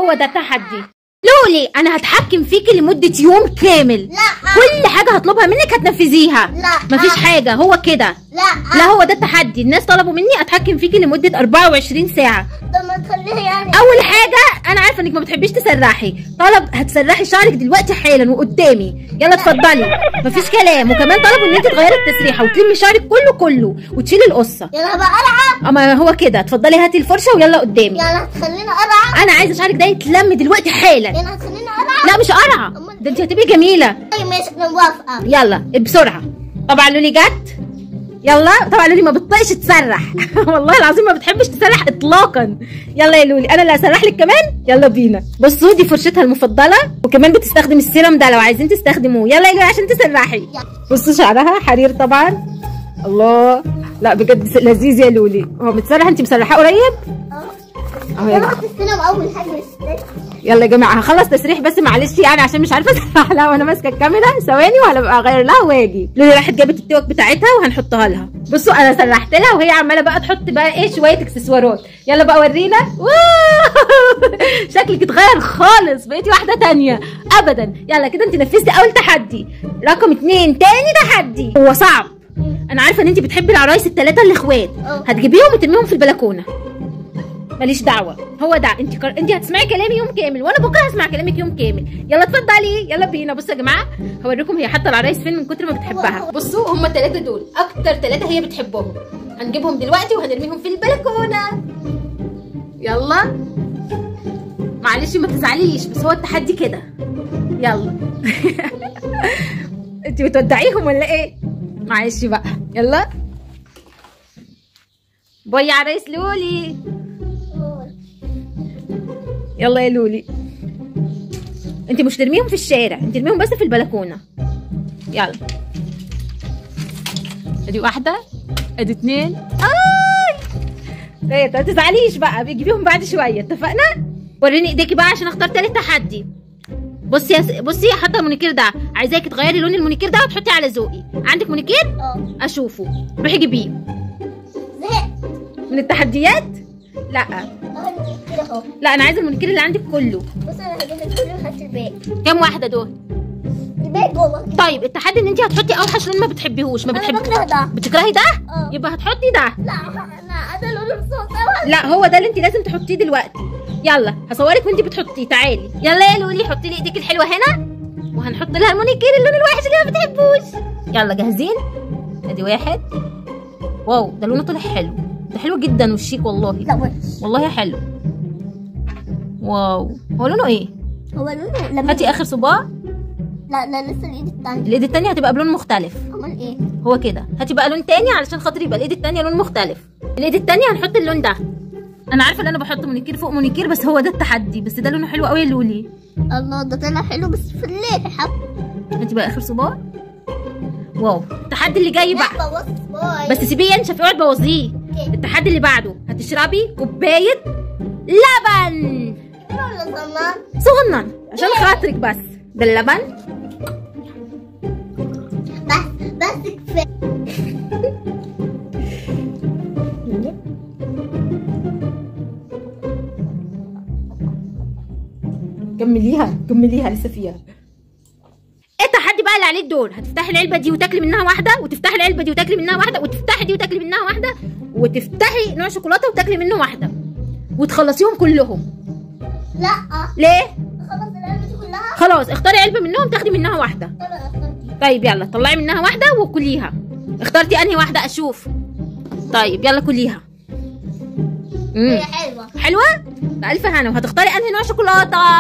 هو ده التحدي لولي انا هتحكم فيكي لمده يوم كامل لا كل حاجه هطلبها منك هتنفذيها لا مفيش حاجه هو كده لا لا هو ده التحدي الناس طلبوا مني اتحكم فيكي لمده 24 ساعه طب ما تخليها يعني اول حاجه انا عارفه انك ما بتحبيش تسرحي طلب هتسرحي شعرك دلوقتي حالا وقدامي يلا اتفضلي مفيش كلام وكمان طلبوا ان انت تغيري التسريحه وتلمي شعرك كله كله وتشيلي القصه يلا بقى العب اما هو كده اتفضلي هاتي الفرشه ويلا قدامي يلا هتخلينا العب انا عايزه شعرك ده يتلم دلوقتي حالا يلا هتخلينا العب لا مش قرعه ده انت هتبقي جميله طيب ماشي انا موافقه يلا بسرعه طبعا لولي جت يلا طبعا لولي ما بتطيقش تسرح والله العظيم ما بتحبش تسرح اطلاقا يلا يا لولي انا اللي هسرح لك كمان يلا بينا بصوا دي فرشتها المفضله وكمان بتستخدم السيرم ده لو عايزين تستخدموه يلا يا لولي عشان تسرحي بصوا شعرها حرير طبعا الله لا بجد لذيذ يا لولي هو متسرح انت مسرحاه قريب اهو يا يلا جماعة. في السينما اول حاجه مش يلا يا جماعه هخلص تسريح بس معلش يعني عشان مش عارفه اسرح لها وانا ماسكه الكاميرا ثواني وهبقى اغير لها واجي لولي راحت جابت التوك بتاعتها وهنحطها لها بصوا انا سرحت لها وهي عماله بقى تحط بقى ايه شويه اكسسوارات يلا بقى ورينا واو شكلك اتغير خالص بقيتي واحده تانية ابدا يلا كده انت نفذتي اول تحدي رقم اتنين تاني تحدي هو صعب انا عارفه ان انت بتحبي العرايس الثلاثه الاخوات اه. هتجيبيهم وترميهم في البلكونه ماليش دعوه هو ده انت كر... انت هتسمعي كلامي يوم كامل وانا بكره هسمع كلامك يوم كامل يلا اتفضلي يلا بينا بصوا يا جماعه هوريكم هي حاطه العرايس فين من كتر ما بتحبها بصوا هم الثلاثه دول اكتر ثلاثه هي بتحبهم هنجيبهم دلوقتي وهنرميهم في البلكونه يلا معلش ما تزعليش بس هو التحدي كده يلا انت بتودعيهم ولا ايه معلش بقى يلا باي يا عرايس لولي يلا يا لولي انت مش ترميهم في الشارع انت ترميهم بس في البلكونه يلا ادي واحده ادي اتنين اي ايه ما تزعليش بقى بيجيبيهم بعد شويه اتفقنا وريني ايديكي بقى عشان اختار تالت تحدي بصي يا س... بصي حاطه المونيكير ده عايزاكي تغيري لون المونيكير ده وتحطي على ذوقي عندك مونيكير اه اشوفه روحي جيبيه زهقت من التحديات لا اهو كده اهو لا انا عايزه المونيكير اللي عندك كله بص انا هجيب لك كله وخدت الباقي كام واحده دول الباقي جوه كده. طيب التحدي ان انت هتحطي اوحش لون ما بتحبيهوش ما انا بتحبي بكره ده بتكرهي ده اه يبقى هتحطي ده لا انا عايزه لون الصوص لا هو ده اللي انت لازم تحطيه دلوقتي يلا هصورك وانت بتحطيه تعالي يلا يا لولي حطي لي ايديك الحلوه هنا وهنحط لها المونيكير اللون الوحش اللي ما بتحبوش يلا جاهزين ادي واحد واو ده لونه طلع حلو ده حلو جدا والشيك والله لا وحش والله حلو واو هو لونه ايه هو لونه لما هاتي اخر صباع لا لا لسه الايد التانية الايد التانية هتبقى بلون مختلف امال ايه هو كده هاتي بقى لون تاني علشان خاطر يبقى الايد التانية لون مختلف الايد التانية هنحط اللون ده انا عارفه ان انا بحط مونيكير فوق مونيكير بس هو ده التحدي بس ده لونه حلو قوي يا لولي الله ده طلع حلو بس في الليل حب هاتي بقى اخر صباع واو التحدي اللي جاي بقى لا بص باي بس سيبيه ينشف اوعي تبوظيه التحدي اللي بعده هتشربي كوبايه لبن ولا زمان صغنن عشان خاطرك بس ده اللبن بس بس كفايه كمليها كمليها لسه فيها التحدي بقى اللي عليه الدور هتفتحي العلبه دي وتاكلي منها واحده وتفتحي العلبه دي وتاكلي منها واحده وتفتحي دي وتاكلي منها واحده وتفتحي نوع شوكولاته وتاكلي منه واحده وتخلصيهم كلهم لا ليه خلاص العلبه دي كلها خلاص اختاري علبه منهم تاخدي منها واحده طب انا اخترت دي. طيب يلا طلعي منها واحده وكليها اخترتي انهي واحده اشوف طيب يلا كليها امم هي حلوه حلوه بألف هنا وهتختاري انهي نوع شوكولاته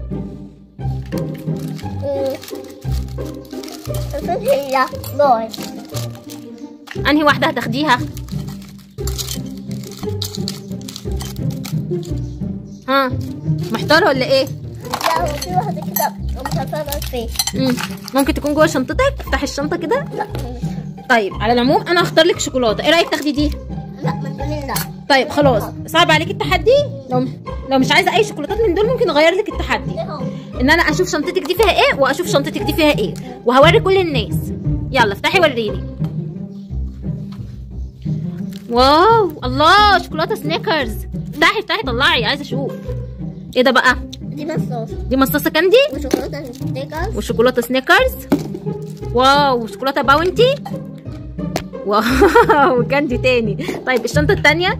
أمم. المفروض هي باي انهي واحده هتاخديها ها محتاره ولا ايه لا هو في واحده كده مش عارفه فين مم. ممكن تكون جوه شنطتك افتحي الشنطه كده لا مش طيب على العموم انا هختار لك شوكولاته ايه رايك تاخدي دي لا من دون لا طيب خلاص صعب عليك التحدي لو لو مش عايزه اي شوكولاتات من دول ممكن اغير لك التحدي ايه هو ان انا اشوف شنطتك دي فيها ايه واشوف شنطتك دي فيها ايه وهوري كل الناس يلا افتحي وريني واو الله شوكولاته سنيكرز افتحي افتحي طلعي عايزه اشوف ايه ده بقى دي مصاص دي مصاصه كاندي وشوكولاته سنيكرز وشوكولاته سنيكرز واو وشوكولاته باونتي واو وكاندي تاني طيب الشنطه التانية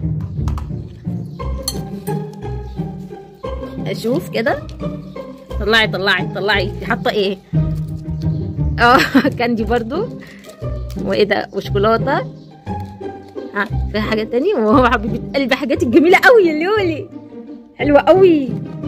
اشوف كده طلعي طلعي طلعي دي حاطه ايه اه كاندي برضو وايه ده وشوكولاته ها في حاجه تاني وهو حبيبه قلبي حاجات الجميله قوي يا لولي حلوه قوي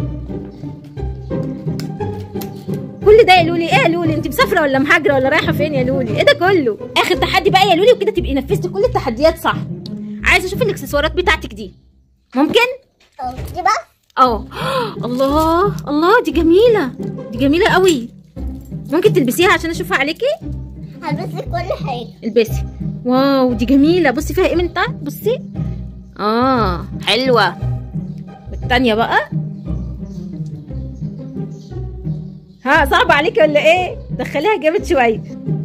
كل ده يا لولي ايه يا لولي انت مسافره ولا مهاجره ولا رايحه فين يا لولي ايه ده كله اخر تحدي بقى يا لولي وكده تبقي نفذتي كل التحديات صح عايزه اشوف الاكسسوارات بتاعتك دي ممكن اه دي بقى اه الله الله دي جميله دي جميله قوي ممكن تلبسيها عشان اشوفها عليكي هلبس لك كل حاجه البسي واو دي جميله بصي فيها ايه من تحت بصي اه حلوه والتانية بقى ها صعب عليكي ولا ايه دخليها جامد شويه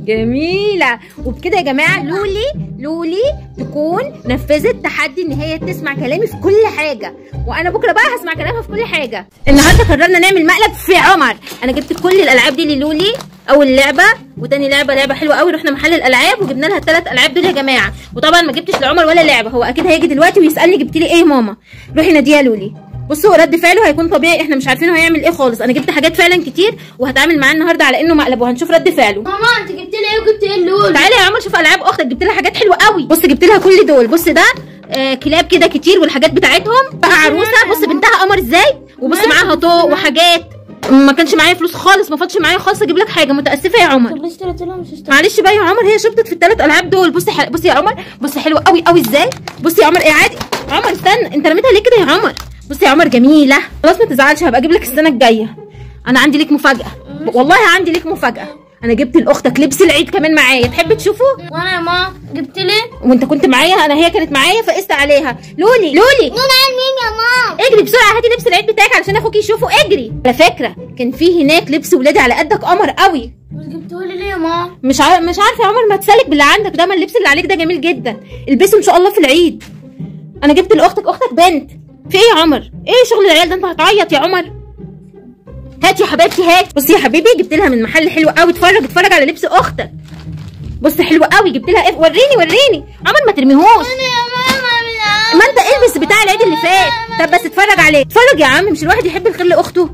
جميله وبكده يا جماعه لولي لولي تكون نفذت تحدي ان هي تسمع كلامي في كل حاجه وانا بكره بقى هسمع كلامها في كل حاجه النهارده قررنا نعمل مقلب في عمر انا جبت كل الالعاب دي للولي اول لعبه وتاني لعبه لعبه حلوه قوي رحنا محل الالعاب وجبنا لها الثلاث العاب دول يا جماعه وطبعا ما جبتش لعمر ولا لعبه هو اكيد هيجي دلوقتي ويسالني جبت لي ايه يا ماما روحي ناديه يا لولي بصوا رد فعله هيكون طبيعي احنا مش عارفين هو هيعمل ايه خالص انا جبت حاجات فعلا كتير وهتعامل معاه النهارده على انه مقلب وهنشوف رد فعله ماما انت جبت لي ايه وجبت ايه اللول تعالي يا عمر شوف العاب اختك جبت لها حاجات حلوه قوي بص جبت لها كل دول بص ده آه كلاب كده كتير والحاجات بتاعتهم بقى عروسه بص بنتها قمر ازاي وبص معاها طوق وحاجات ما كانش معايا فلوس خالص ما فاضش معايا خالص اجيب لك حاجه متاسفه يا عمر طب ليش اشتريت لها مش اشتريت معلش بقى يا عمر هي شبطت في الثلاث العاب دول بصي حل... بصي يا عمر بصي حلوه قوي قوي ازاي بصي يا عمر ايه عادي عمر استنى انت رميتها ليه كده يا عمر بصي يا عمر جميله خلاص ما تزعلش هبقى اجيب لك السنه الجايه انا عندي ليك مفاجاه والله عندي ليك مفاجاه انا جبت لاختك لبس العيد كمان معايا تحب تشوفه وانا يا ماما جبت لي وانت كنت معايا انا هي كانت معايا فقست عليها لولي لولي نون عين مين يا ماما اجري بسرعه هاتي لبس العيد بتاعك علشان اخوك يشوفه اجري على فكره كان في هناك لبس ولادي على قدك قمر قوي مش جبته لي ليه يا ماما مش عارف مش عارفه يا عمر ما تسلك باللي عندك ده ما اللبس اللي عليك ده جميل جدا البسه ان شاء الله في العيد انا جبت لاختك اختك بنت في ايه يا عمر ايه شغل العيال ده انت هتعيط يا عمر هات يا حبيبتي هات بصي يا حبيبي جبت لها من محل حلو قوي اتفرج اتفرج على لبس اختك بص حلو قوي جبت لها ايه وريني وريني عمر ما ترميهوش انا يا ماما من ما انت البس بتاع العيد اللي فات طب بس اتفرج عليه اتفرج يا عم مش الواحد يحب الخير لاخته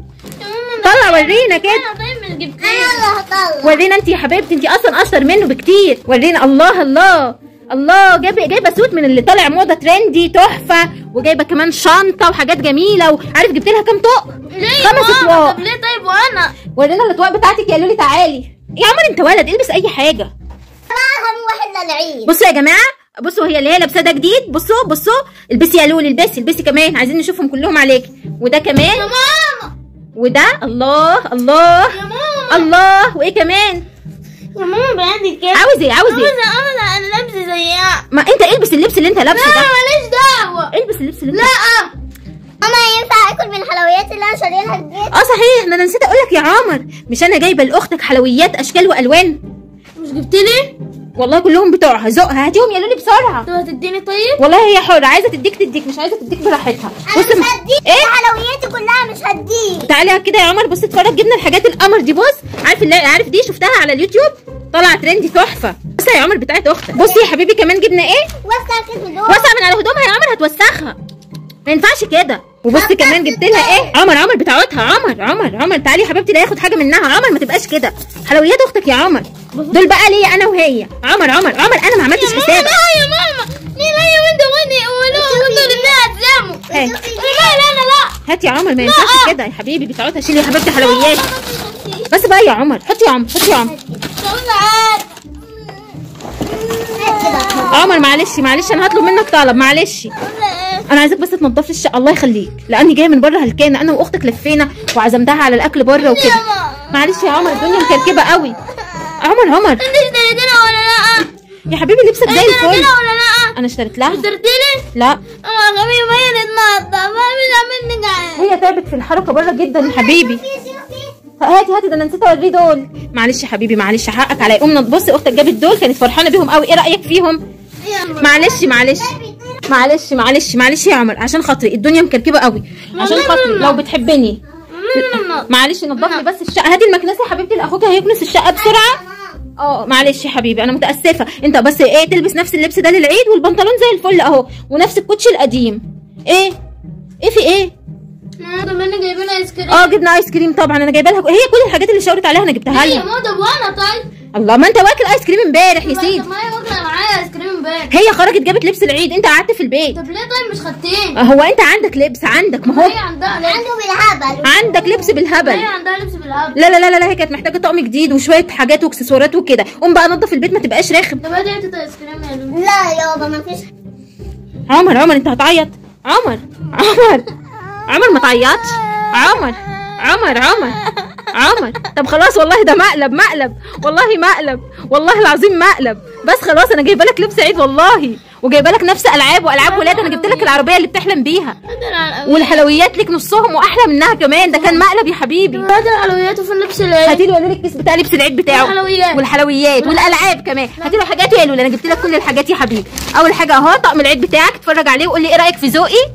طلع ورينا كده انا طيب مش جبت انا لي اللي هطلع ورينا انت يا حبيبتي انت اصلا اشطر منه بكتير ورينا الله الله الله جايبه جايبه سوت من اللي طالع موضه ترندي تحفه وجايبه كمان شنطه وحاجات جميله وعارف جبت لها كام طق ليه يا خمس ماما اطواق طب ليه طيب وانا ورينا الاطواق بتاعتك يا لولي تعالي يا عمر انت ولد البس اي حاجه بقى هنروح للعيد بصوا يا جماعه بصوا هي اللي هي لابسه ده جديد بصوا بصوا البسي يا لولي البسي البسي كمان عايزين نشوفهم كلهم عليكي وده كمان يا ماما وده الله الله يا ماما الله وايه كمان يا ماما بعدي كده عاوز ايه عاوز ايه عاوزة انا انا لابسه زيها ما انت البس اللبس اللي انت لابسه لا ده ماليش دعوة البس اللبس اللي انت لا ماما ينفع اكل من الحلويات اللي انا شاريها البيت اه صحيح ده انا نسيت اقول لك يا عمر مش انا جايبه لاختك حلويات اشكال والوان مش جبت لي والله كلهم بتوعها ذوقها هاتيهم يا لولي بسرعه طب هتديني طيب والله هي حره عايزه تديك تديك مش عايزه تديك براحتها انا بص مش م- هديك ايه حلوياتي كلها مش هديك تعالي كده يا عمر بص اتفرج جبنا الحاجات القمر دي بص عارف اللي عارف دي شفتها على اليوتيوب طلع ترندي تحفه بص يا عمر بتاعت اختك بصي يا حبيبي كمان جبنا ايه وسع كده دول وسع من على هدومها يا عمر هتوسخها ما ينفعش كده وبص كمان جبت لها ايه عمر عمر بتاعتها عمر عمر عمر تعالي يا حبيبتي لا ياخد حاجه منها عمر ما تبقاش كده حلويات اختك يا عمر دول بقى ليا انا وهي عمر عمر عمر انا ما عملتش حسابك لا يا ماما مين هي وانت وانت ولو كنتوا الاثنين هتزاموا هاي. لا لا لا لا هات يا عمر ما ينفعش كده يا حبيبي بتاعتها شيلي يا حبيبتي حلويات بس بقى يا عمر حطي يا عمر حطي يا عمر عمر معلش معلش انا هطلب منك طلب معلش انا عايزاك بس تنضف لي الشقه الله يخليك لاني جايه من بره هلكانه انا واختك لفينا وعزمتها على الاكل بره وكده معلش يا عمر الدنيا مكركبه قوي عمر عمر انت اشتريتنا ولا لا؟ يا حبيبي لبسك زي الفل اشتريتنا ولا لا؟ انا اشتريت لها اشتريت لي؟ لا اما غبي ما يتنضف ما مش منك هي تعبت في الحركه بره جدا يا حبيبي هاتي هاتي ده انا نسيت اوريه دول معلش يا حبيبي معلش حقك عليا قوم بصي اختك جابت دول كانت فرحانه بيهم قوي ايه رايك فيهم معلش معلش معلش معلش معلش يا عمر عشان خاطري الدنيا مكركبه قوي عشان والله خاطري ماما. لو بتحبني معلش نضف لي بس الشقه هاتي المكنسه يا حبيبتي لاخوك هيكنس الشقه بسرعه اه معلش يا حبيبي انا متاسفه انت بس ايه تلبس نفس اللبس ده للعيد والبنطلون زي الفل اهو ونفس الكوتشي القديم ايه ايه في ايه ما كمان جايبين ايس كريم اه جبنا ايس كريم طبعا انا جايبه لها هي كل الحاجات اللي شاورت عليها انا جبتها هي لها ما طب وانا طيب الله ما انت واكل ايس كريم امبارح يا سيدي طب ما هي واكله معايا ايس كريم امبارح هي خرجت جابت لبس العيد انت قعدت في البيت طب ليه طيب مش خدتين هو انت عندك لبس عندك ما هو هي عندها لبس عنده بالهبل عندك لبس بالهبل هي عندها لبس بالهبل لا لا لا لا هي كانت محتاجه طقم جديد وشويه حاجات واكسسوارات وكده قوم بقى نظف البيت ما تبقاش راخم طب هاتي حته ايس كريم يا لولو لا يابا ما فيش عمر عمر انت هتعيط عمر عمر عمر ما تعيطش عمر عمر عمر عمر طب خلاص والله ده مقلب مقلب والله مقلب والله العظيم مقلب بس خلاص انا جايبه لك لبس عيد والله وجايبه لك نفس العاب والعاب ولاد انا جبت لك العربيه اللي بتحلم بيها هاتي العلويات والحلويات لك نصهم واحلى منها كمان ده كان مقلب يا حبيبي هاتي الحلويات وفين لبس العيد هاتي له قولي لك الكيس بتاع لبس العيد بتاعه والحلويات. والحلويات والالعاب كمان هاتي له حاجات يا لولا انا جبت لك كل الحاجات يا حبيبي اول حاجه اهو طقم العيد بتاعك اتفرج عليه وقول لي ايه رايك في ذوقي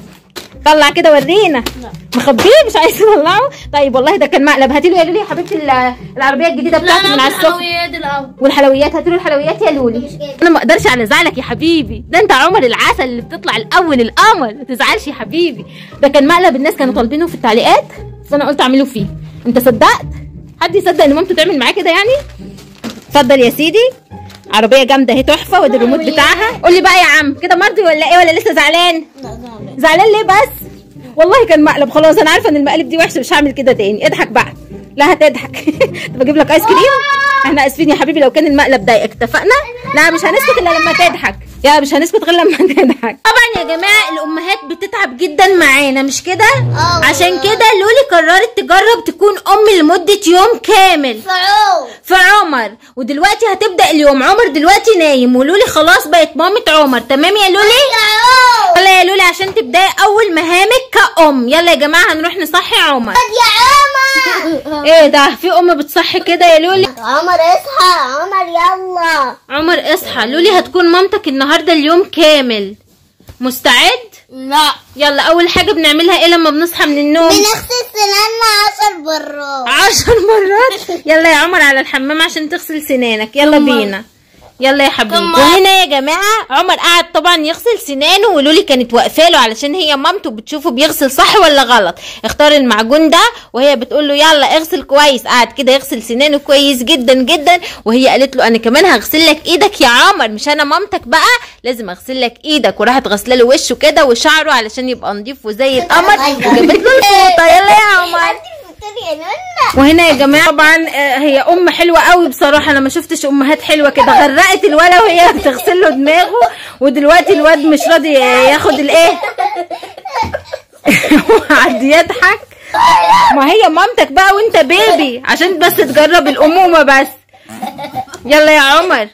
طلع كده ورينا مخبيه مش عايز تطلعه طيب والله ده كان مقلب هاتي له يا لولي يا حبيبتي ال- العربيه الجديده لا بتاعتي من انا على هاخد السفره الحلويات الاول والحلويات هاتي له الحلويات يا لولي انا ما اقدرش على زعلك يا حبيبي ده انت عمر العسل اللي بتطلع الاول القمر ما تزعلش يا حبيبي ده كان مقلب الناس كانوا طالبينه في التعليقات فانا قلت اعمله فيه انت صدقت حد يصدق ان مامته تعمل معاه كده يعني اتفضل يا سيدي عربيه جامده اهي تحفه وادي الريموت بتاعها قول لي بقى يا عم كده مرضي ولا ايه ولا لسه زعلان زعلان ليه بس والله كان مقلب خلاص انا عارفه ان المقالب دي وحشه مش هعمل كده تاني اضحك بقى لا هتضحك طب اجيب لك ايس كريم احنا اسفين يا حبيبي لو كان المقلب ضايقك اتفقنا لا مش هنسكت الا لما تضحك يا مش هنسكت غير لما تضحك طبعا يا جماعه الامهات بتتعب جدا معانا مش كده اه عشان كده لولي قررت تجرب تكون ام لمده يوم كامل فعول في عمر ودلوقتي هتبدا اليوم عمر دلوقتي نايم ولولي خلاص بقت مامة عمر تمام يا لولي فعول يلا يا لولي عشان تبداي اول مهامك كأم يلا يا جماعه هنروح نصحي عمر يا عمر ايه ده في ام بتصحي كده يا لولي عمر اصحى عمر يلا عمر اصحى لولي هتكون مامتك النهارده اليوم كامل مستعد لا يلا اول حاجه بنعملها ايه لما بنصحى من النوم بنغسل سنانا عشر مرات عشر مرات يلا يا عمر على الحمام عشان تغسل سنانك يلا بينا يلا يا حبيبي كم وهنا يا جماعه عمر قعد طبعا يغسل سنانه ولولي كانت واقفه له علشان هي مامته بتشوفه بيغسل صح ولا غلط اختار المعجون ده وهي بتقول له يلا اغسل كويس قعد كده يغسل سنانه كويس جدا جدا وهي قالت له انا كمان هغسل لك ايدك يا عمر مش انا مامتك بقى لازم اغسل لك ايدك وراحت غسله له وشه كده وشعره علشان يبقى نضيف وزي القمر وجابت له الفوطه يلا يا عمر يا نونا وهنا يا جماعه طبعا آه، هي ام حلوه قوي بصراحه انا ما شفتش امهات حلوه كده غرقت الولا وهي بتغسل له دماغه ودلوقتي الواد مش راضي ياخد الايه وقعد يضحك ما هي مامتك بقى وانت بيبي عشان بس تجرب الامومه بس يلا يا عمر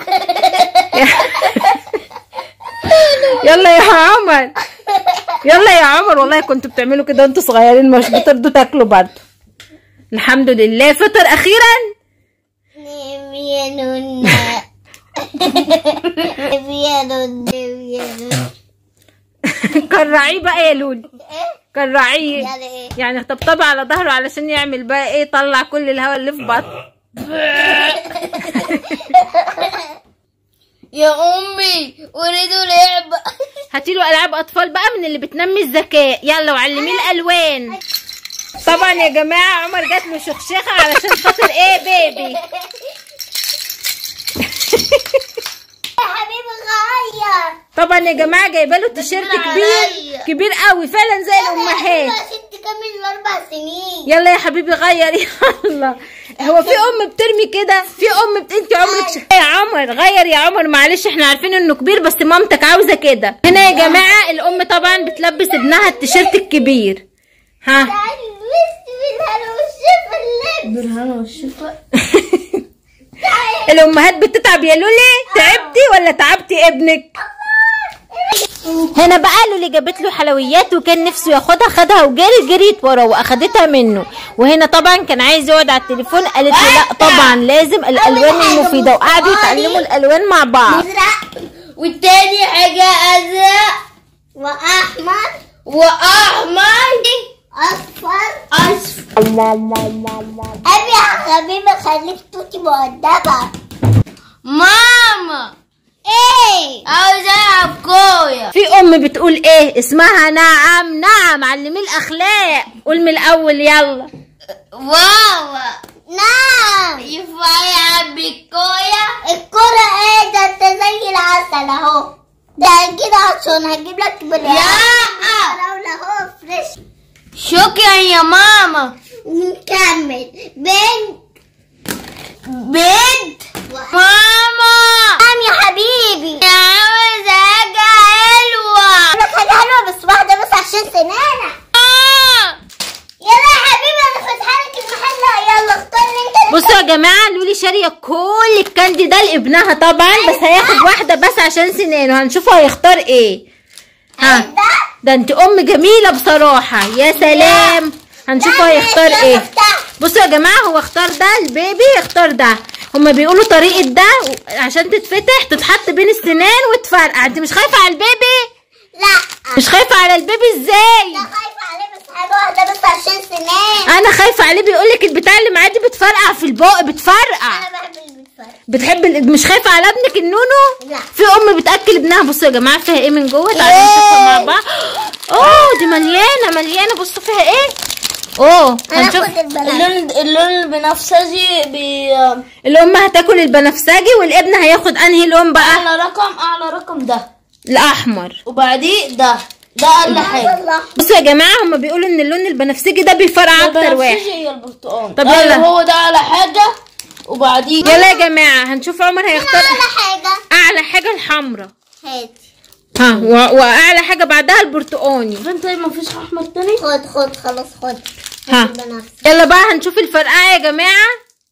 يلا يا عمر يلا يا عمر والله كنتوا بتعملوا كده وانتوا صغيرين مش بترضوا تاكلوا برضه الحمد لله فطر اخيرا نام يا نونا نام يا نونا نام يا نونا كرعيه بقى يا لولي كرعيه يعني ايه يعني طبطبي على ظهره علشان يعمل بقى ايه طلع كل الهواء اللي في بطنه يا امي اريد لعبه هاتي له العاب اطفال بقى من اللي بتنمي الذكاء يلا وعلميه الالوان طبعا يا جماعه عمر جات له شخشخه علشان خاطر ايه بيبي يا حبيبي غير طبعا يا جماعه جايبه له تيشيرت كبير كبير قوي فعلا زي الامهات عشان تكمل الاربع سنين يلا يا حبيبي غير يلا هو في ام بترمي كده في ام بت... انت عمرك ش... يا عمر غير يا عمر معلش احنا عارفين انه كبير بس مامتك عاوزه كده هنا يا جماعه الام طبعا بتلبس ابنها التيشيرت الكبير ها تعالي بس بالهنا والشفا اللب بالهنا والشفا الامهات بتتعب يا لولي تعبتي ولا تعبتي ابنك هنا بقى لولي جابت له حلويات وكان نفسه ياخدها خدها وجري جريت وراه واخدتها منه وهنا طبعا كان عايز يقعد على التليفون قالت له لا طبعا لازم الالوان المفيده وقعدوا يتعلموا الالوان مع بعض ازرق والتاني حاجه ازرق واحمر واحمر اصفر اصفر ابي يا حبيبي خليك توتي مؤدبة ماما ايه عاوز العب كوره في ام بتقول ايه اسمها نعم نعم علمي الاخلاق قول من الاول يلا واوا نعم ينفع يلعب بالكوره الكرة ايه ده انت زي العسل اهو ده كده عشان هجيب لك بالعسل يا. اهو فريش شكرا يا ماما نكمل بنت بنت ماما نعم يا حبيبي عاوز حاجه حلوه انا حاجة حلوة بس واحدة بس عشان سنانك آه. يلا يا حبيبي انا فاتحة لك المحل يلا اختار اللي انت بصوا يا جماعه لولي شاريه كل الكاندي ده لابنها طبعا بس هياخد واحده بس عشان سنانه هنشوفه هيختار ايه ها ده ده انت ام جميله بصراحه يا سلام هنشوفه هيختار ايه بصوا يا جماعه هو اختار ده البيبي اختار ده هما بيقولوا طريقه ده عشان تتفتح تتحط بين السنان وتفرقع انت مش خايفه على البيبي لا مش خايفه على البيبي ازاي لا خايفة عليه بس حاجة واحدة بس عشان سنان انا خايفه عليه بيقولك البتاع اللي معاه دي بتفرقع في البق بتفرقع انا بحب اللي بيتفرق بتحب ال- مش خايفه على ابنك النونو لا. في ام بتاكل ابنها بصوا يا جماعه فيها ايه من جوه تعالوا نشوفها مع بعض اوه دي مليانه مليانه بصوا فيها ايه اوه انا هنشوف اخد البنات اللون اللون البنفسجي بي الام هتاكل البنفسجي والابن هياخد انهي لون بقى اعلى رقم اعلى رقم ده الاحمر وبعديه ده ده اقل حاجه الله بصوا يا جماعه هم بيقولوا ان اللون البنفسجي ده بيفرقع اكتر واحد البنفسجي هي البرتقال طب أيوة، يلا. هو ده اعلى حاجه وبعديه يلا يا جماعه هنشوف عمر هيختار ولا حاجة اعلى حاجه الحمراء هاتي ها و- واعلى حاجه بعدها البرتقاني انت ما فيش احمر تاني خد خد خلاص خد ها بنفسك يلا بقى هنشوف الفرقعه يا جماعه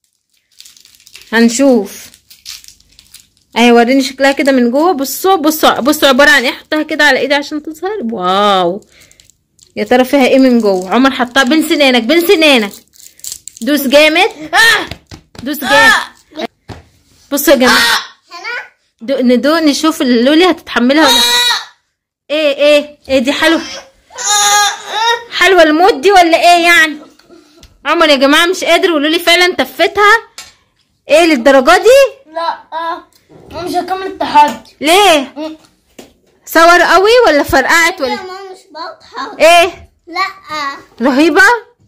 هنشوف اهي وريني شكلها كده من جوه بصوا بصوا بصوا عباره عن ايه حطها كده على ايدي عشان تظهر واو يا ترى فيها ايه من جوه عمر حطها بين سنانك بين سنانك دوس جامد آه. دوس جامد بصوا يا جماعه هنا دو ندوق نشوف اللولي هتتحملها ولا ايه ايه ايه دي حلوه حلوه الموت دي ولا ايه يعني عمر يا جماعه مش قادر ولولي فعلا تفتها ايه للدرجه دي لا آه. مش هكمل التحدي ليه صور قوي ولا فرقعت لا ولا ماما مش واضحة ايه لا رهيبه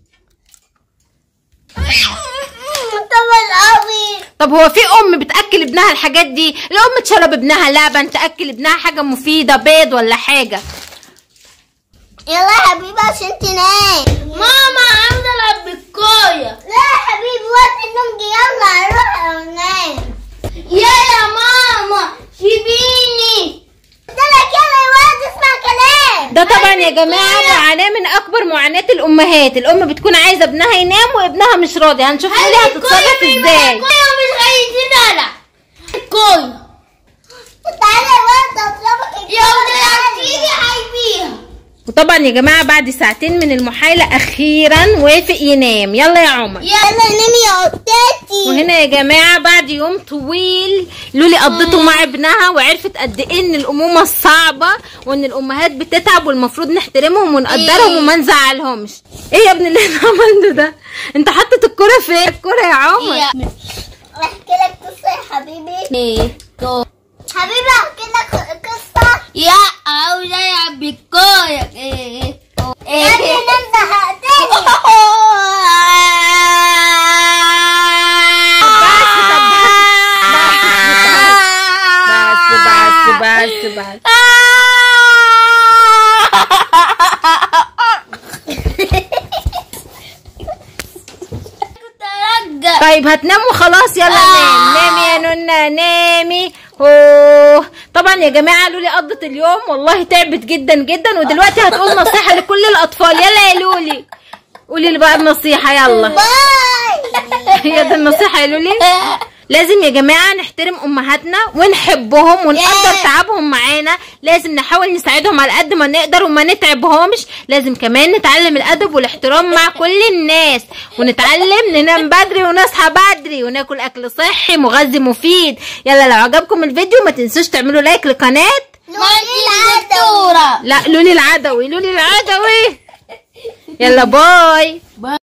طول قوي طب هو في ام بتاكل ابنها الحاجات دي الام تشرب ابنها لبن تاكل ابنها حاجه مفيده بيض ولا حاجه يلا يا حبيبي عشان تنام ماما عاوز العب بالكوره لا يا حبيبي وقت النوم جه يلا روح انام يا ماما سيبيني قلت لك يلا يا ولد اسمع كلام ده طبعا يا جماعه معاناه من اكبر معاناه الامهات الام بتكون عايزه ابنها ينام وابنها مش راضي هنشوف لولي هتتصرف ازاي الكوره مش عايزين العب الكوره تعالى يا ولد اطلبك يا ولد تيجي حيبيها وطبعا يا جماعه بعد ساعتين من المحايله اخيرا وافق ينام يلا يا عمر يلا نامي يا قطتي وهنا يا جماعه بعد يوم طويل لولي قضته مع ابنها وعرفت قد ايه ان الامومه صعبه وان الامهات بتتعب والمفروض نحترمهم ونقدرهم وما نزعلهمش ايه يا ابني اللي انت عملته ده انت حطت الكره فين الكره يا عمر احكي لك قصه يا حبيبي ايه حبيبي احكي لك قصه يا عاوز العب بالكوره ايه يا ابني ايه انت زهقتني بس بس بس بس ترجع طيب هتناموا خلاص يلا نام نامي يا نونا نامي اوه طبعا يا جماعه لولي قضت اليوم والله تعبت جدا جدا ودلوقتي هتقول نصيحه لكل الاطفال يلا يا لولي قولي لي بقى النصيحه يلا باي هي دي النصيحه يا لولي لازم يا جماعه نحترم امهاتنا ونحبهم ونقدر تعبهم معانا لازم نحاول نساعدهم على قد ما نقدر وما نتعبهمش لازم كمان نتعلم الادب والاحترام مع كل الناس ونتعلم ننام بدري ونصحى بدري وناكل اكل صحي مغذي مفيد يلا لو عجبكم الفيديو ما تنسوش تعملوا لايك لقناه لولي العدوى لا لولي العدوي لولي العدوي يلا باي